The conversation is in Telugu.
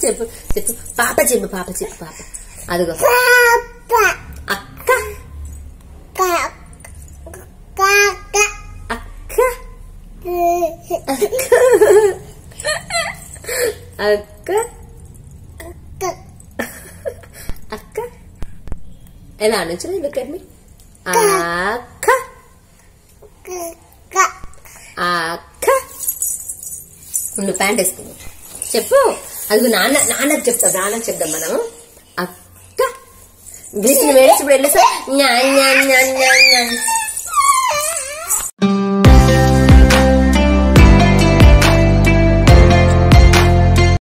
చెప్పు చెప్పు పాప చెప్పు పాప చెప్పు పాప అదిగో పాప అక్క కాక అక్క అక్క అక్క ఎలా అనొచ్చు లుక్ అట్ మీ అక్క అక్క నువ్వు ప్యాంట్ వేసుకుంది చెప్పు అది నాన్న నాన్నకు చెప్తాం నాన్నకు చెప్దాం మనం అక్క గ్రీస్ నువ్వు ఏడ్చి ఇప్పుడు వెళ్ళేసా న్యా న్యా న్యా న్యా న్యా